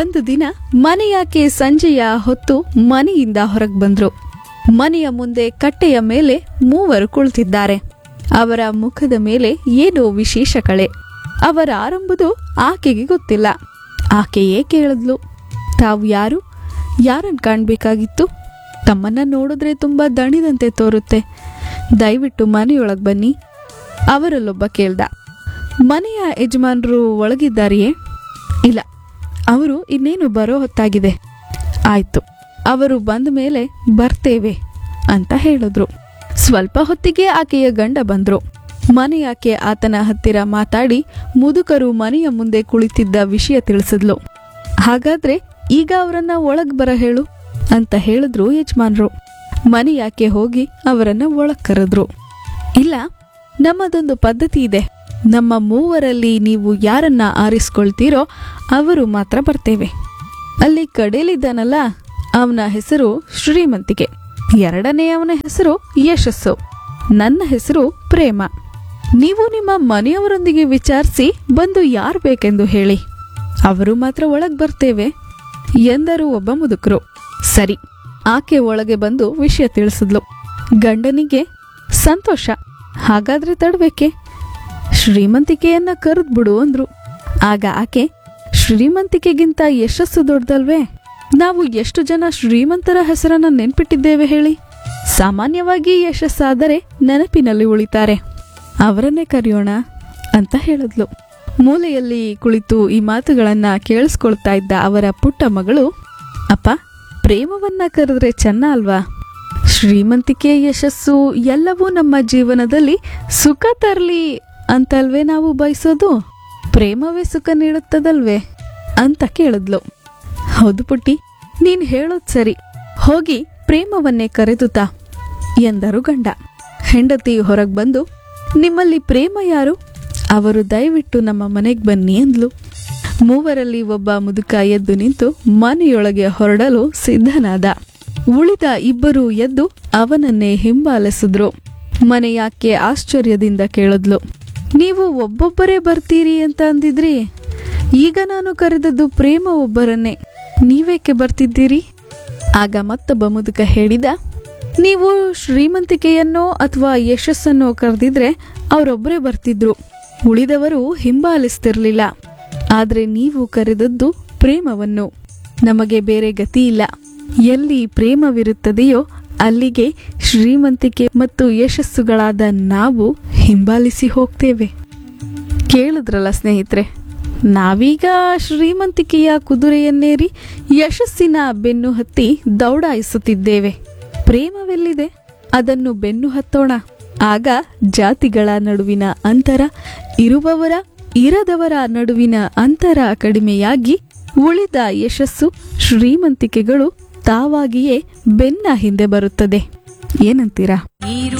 ಒಂದು ದಿನ ಮನೆಯಾಕೆ ಸಂಜೆಯ ಹೊತ್ತು ಮನೆಯಿಂದ ಹೊರಗೆ ಬಂದ್ರು ಮನೆಯ ಮುಂದೆ ಕಟ್ಟೆಯ ಮೇಲೆ ಮೂವರು ಕುಳಿತಿದ್ದಾರೆ ಅವರ ಮುಖದ ಮೇಲೆ ಏನೋ ವಿಶೇಷ ಕಳೆ ಅವರ ಆರಂಭದು ಆಕೆಗೆ ಗೊತ್ತಿಲ್ಲ ಆಕೆಯೇ ಕೇಳಿದ್ಲು ತಾವು ಯಾರು ಯಾರನ್ನು ಕಾಣಬೇಕಾಗಿತ್ತು ತಮ್ಮನ್ನ ನೋಡಿದ್ರೆ ತುಂಬಾ ದಣಿದಂತೆ ತೋರುತ್ತೆ ದಯವಿಟ್ಟು ಮನೆಯೊಳಗೆ ಬನ್ನಿ ಅವರಲ್ಲೊಬ್ಬ ಕೇಳ್ದ ಮನೆಯ ಯಜಮಾನರು ಒಳಗಿದ್ದಾರೆಯೇ ಇಲ್ಲ ಅವರು ಇನ್ನೇನು ಬರೋ ಹೊತ್ತಾಗಿದೆ ಆಯ್ತು ಅವರು ಬಂದ ಮೇಲೆ ಬರ್ತೇವೆ ಅಂತ ಹೇಳಿದ್ರು ಸ್ವಲ್ಪ ಹೊತ್ತಿಗೆ ಆಕೆಯ ಗಂಡ ಬಂದ್ರು ಮನೆಯಾಕೆ ಆತನ ಹತ್ತಿರ ಮಾತಾಡಿ ಮುದುಕರು ಮನೆಯ ಮುಂದೆ ಕುಳಿತಿದ್ದ ವಿಷಯ ತಿಳಿಸಿದ್ಲು ಹಾಗಾದ್ರೆ ಈಗ ಅವರನ್ನ ಒಳಗ್ ಬರ ಹೇಳು ಅಂತ ಹೇಳಿದ್ರು ಯಜಮಾನ್ರು ಮನೆಯಾಕೆ ಹೋಗಿ ಅವರನ್ನ ಒಳಗ್ ಕರೆದ್ರು ಇಲ್ಲ ನಮ್ಮದೊಂದು ಪದ್ಧತಿ ಇದೆ ನಮ್ಮ ಮೂವರಲ್ಲಿ ನೀವು ಯಾರನ್ನ ಆರಿಸ್ಕೊಳ್ತೀರೋ ಅವರು ಮಾತ್ರ ಬರ್ತೇವೆ ಅಲ್ಲಿ ಕಡೇಲಿದ್ದಾನಲ್ಲ ಅವನ ಹೆಸರು ಶ್ರೀಮಂತಿಕೆ ಎರಡನೇ ಅವನ ಹೆಸರು ಯಶಸ್ಸು ನನ್ನ ಹೆಸರು ಪ್ರೇಮ ನೀವು ನಿಮ್ಮ ಮನೆಯವರೊಂದಿಗೆ ವಿಚಾರಿಸಿ ಬಂದು ಯಾರು ಬೇಕೆಂದು ಹೇಳಿ ಅವರು ಮಾತ್ರ ಒಳಗ್ ಬರ್ತೇವೆ ಎಂದರು ಒಬ್ಬ ಮುದುಕರು ಸರಿ ಆಕೆ ಒಳಗೆ ಬಂದು ವಿಷಯ ತಿಳಿಸಿದ್ಲು ಗಂಡನಿಗೆ ಸಂತೋಷ ಹಾಗಾದ್ರೆ ತಡಬೇಕೆ ಶ್ರೀಮಂತಿಕೆಯನ್ನ ಕರೆದ್ ಬಿಡು ಅಂದ್ರು ಆಗ ಆಕೆ ಶ್ರೀಮಂತಿಕೆಗಿಂತ ಯಶಸ್ಸು ದೊಡ್ಡದಲ್ವೇ ನಾವು ಎಷ್ಟು ಜನ ಶ್ರೀಮಂತರ ಹೆಸರನ್ನ ನೆನ್ಪಿಟ್ಟಿದ್ದೇವೆ ಹೇಳಿ ಸಾಮಾನ್ಯವಾಗಿ ಯಶಸ್ಸಾದರೆ ನೆನಪಿನಲ್ಲಿ ಉಳಿತಾರೆ ಅವರನ್ನೇ ಕರೆಯೋಣ ಅಂತ ಹೇಳಿದ್ಲು ಮೂಲೆಯಲ್ಲಿ ಕುಳಿತು ಈ ಮಾತುಗಳನ್ನ ಕೇಳಿಸ್ಕೊಳ್ತಾ ಇದ್ದ ಅವರ ಪುಟ್ಟ ಮಗಳು ಅಪ್ಪ ಪ್ರೇಮವನ್ನ ಕರೆದ್ರೆ ಚೆನ್ನ ಅಲ್ವಾ ಶ್ರೀಮಂತಿಕೆ ಯಶಸ್ಸು ಎಲ್ಲವೂ ನಮ್ಮ ಜೀವನದಲ್ಲಿ ಸುಖ ತರಲಿ ಅಂತಲ್ವೇ ನಾವು ಬಯಸೋದು ಪ್ರೇಮವೇ ಸುಖ ನೀಡುತ್ತದಲ್ವೇ ಅಂತ ಕೇಳಿದ್ಲು ಹೌದು ಪುಟ್ಟಿ ನೀನ್ ಹೇಳೋದ್ ಸರಿ ಹೋಗಿ ಪ್ರೇಮವನ್ನೇ ಕರೆದುತಾ ಎಂದರು ಗಂಡ ಹೆಂಡತಿ ಹೊರಗೆ ಬಂದು ನಿಮ್ಮಲ್ಲಿ ಪ್ರೇಮ ಯಾರು ಅವರು ದಯವಿಟ್ಟು ನಮ್ಮ ಮನೆಗೆ ಬನ್ನಿ ಅಂದ್ಲು ಮೂವರಲ್ಲಿ ಒಬ್ಬ ಮುದುಕ ಎದ್ದು ನಿಂತು ಮನೆಯೊಳಗೆ ಹೊರಡಲು ಸಿದ್ಧನಾದ ಉಳಿದ ಇಬ್ಬರು ಎದ್ದು ಅವನನ್ನೇ ಹಿಂಬಾಲಿಸಿದ್ರು ಮನೆಯಾಕೆ ಆಶ್ಚರ್ಯದಿಂದ ಕೇಳಿದ್ಲು ನೀವು ಒಬ್ಬೊಬ್ಬರೇ ಬರ್ತೀರಿ ಅಂತ ಅಂದಿದ್ರಿ ಈಗ ನಾನು ಕರೆದದ್ದು ಪ್ರೇಮ ಒಬ್ಬರನ್ನೇ ನೀವೇಕೆ ಬರ್ತಿದ್ದೀರಿ ಆಗ ಮತ್ತೊಬ್ಬ ಮುದುಕ ಹೇಳಿದ ನೀವು ಶ್ರೀಮಂತಿಕೆಯನ್ನೋ ಅಥವಾ ಯಶಸ್ಸನ್ನೋ ಕರೆದಿದ್ರೆ ಅವರೊಬ್ಬರೇ ಬರ್ತಿದ್ರು ಉಳಿದವರು ಹಿಂಬಾಲಿಸ್ತಿರ್ಲಿಲ್ಲ ಆದ್ರೆ ನೀವು ಕರೆದದ್ದು ಪ್ರೇಮವನ್ನು ನಮಗೆ ಬೇರೆ ಗತಿ ಇಲ್ಲ ಎಲ್ಲಿ ಪ್ರೇಮವಿರುತ್ತದೆಯೋ ಅಲ್ಲಿಗೆ ಶ್ರೀಮಂತಿಕೆ ಮತ್ತು ಯಶಸ್ಸುಗಳಾದ ನಾವು ಹಿಂಬಾಲಿಸಿ ಹೋಗ್ತೇವೆ ಕೇಳಿದ್ರಲ್ಲ ಸ್ನೇಹಿತರೆ ನಾವೀಗ ಶ್ರೀಮಂತಿಕೆಯ ಕುದುರೆಯನ್ನೇರಿ ಯಶಸ್ಸಿನ ಬೆನ್ನು ಹತ್ತಿ ದೌಡಾಯಿಸುತ್ತಿದ್ದೇವೆ ಪ್ರೇಮವೆಲ್ಲಿದೆ ಅದನ್ನು ಬೆನ್ನು ಹತ್ತೋಣ ಆಗ ಜಾತಿಗಳ ನಡುವಿನ ಅಂತರ ಇರುವವರ ಇರದವರ ನಡುವಿನ ಅಂತರ ಕಡಿಮೆಯಾಗಿ ಉಳಿದ ಯಶಸ್ಸು ಶ್ರೀಮಂತಿಕೆಗಳು ತಾವಾಗಿಯೇ ಬೆನ್ನ ಹಿಂದೆ ಬರುತ್ತದೆ ಏನಂತೀರಾ ನೀರು